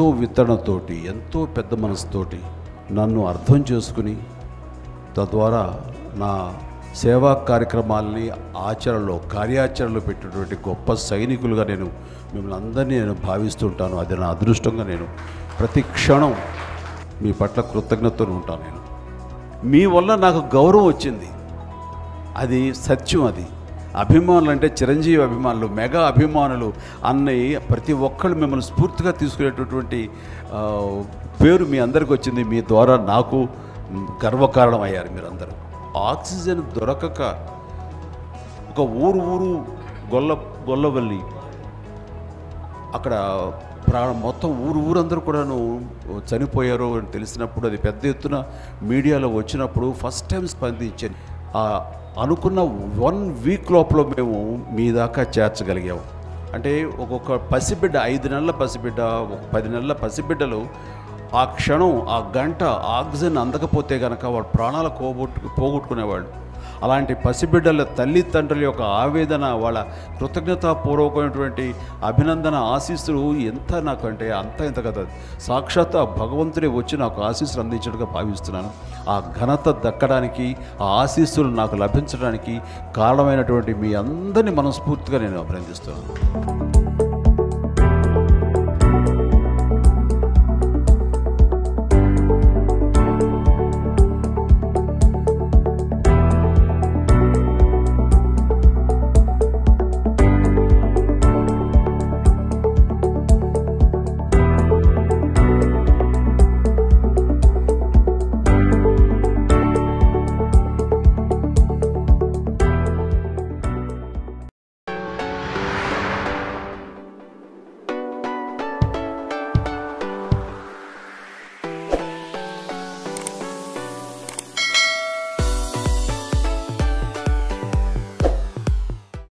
విత్తనతోటి ఎంతో పెద్ద మనసుతోటి నన్ను అర్థం చేసుకుని తద్వారా నా సేవా కార్యక్రమాలని ఆచరణలో కార్యాచరణలో పెట్టినటువంటి గొప్ప సైనికులుగా నేను మిమ్మల్ని అందరినీ నేను భావిస్తుంటాను అది నా అదృష్టంగా నేను ప్రతి క్షణం మీ పట్ల కృతజ్ఞతతో ఉంటాను నేను మీ వల్ల నాకు గౌరవం వచ్చింది అది సత్యం అది అభిమానులు అంటే చిరంజీవి అభిమానులు మెగా అభిమానులు అన్నయ్య ప్రతి ఒక్కళ్ళు మిమ్మల్ని స్ఫూర్తిగా తీసుకునేటటువంటి ఆ, పేరు మీ అందరికి వచ్చింది మీ ద్వారా నాకు గర్వకారణం అయ్యారు మీరందరూ ఆక్సిజన్ దొరకక ఒక ఊరు ఊరు గొల్ల గొల్లవల్లి అక్కడ ప్రాణం మొత్తం ఊరు ఊరందరూ కూడాను చనిపోయారు అని తెలిసినప్పుడు అది పెద్ద ఎత్తున మీడియాలో వచ్చినప్పుడు ఫస్ట్ టైం స్పందించాను ఆ అనుకున్న వన్ వీక్ లోపల మేము మీ దాకా చేర్చగలిగాము అంటే ఒక్కొక్క పసిబిడ్డ ఐదు నెలల పసిబిడ్డ ఒక పది నెలల పసిబిడ్డలు ఆ క్షణం ఆ గంట ఆక్సిజన్ అందకపోతే కనుక వాడు ప్రాణాలు పోగొట్టు పోగొట్టుకునేవాళ్ళు అలాంటి పసిబిడ్డల తల్లిదండ్రుల యొక్క ఆవేదన వాళ్ళ కృతజ్ఞతాపూర్వకమైనటువంటి అభినందన ఆశీస్సులు ఎంత నాకంటే అంత ఇంత కదా సాక్షాత్ ఆ భగవంతుడే వచ్చి నాకు ఆశీస్సులు అందించడుగా భావిస్తున్నాను ఆ ఘనత దక్కడానికి ఆ ఆశీస్సులు నాకు లభించడానికి కారణమైనటువంటి మీ అందరినీ మనస్ఫూర్తిగా నేను అభినందిస్తున్నాను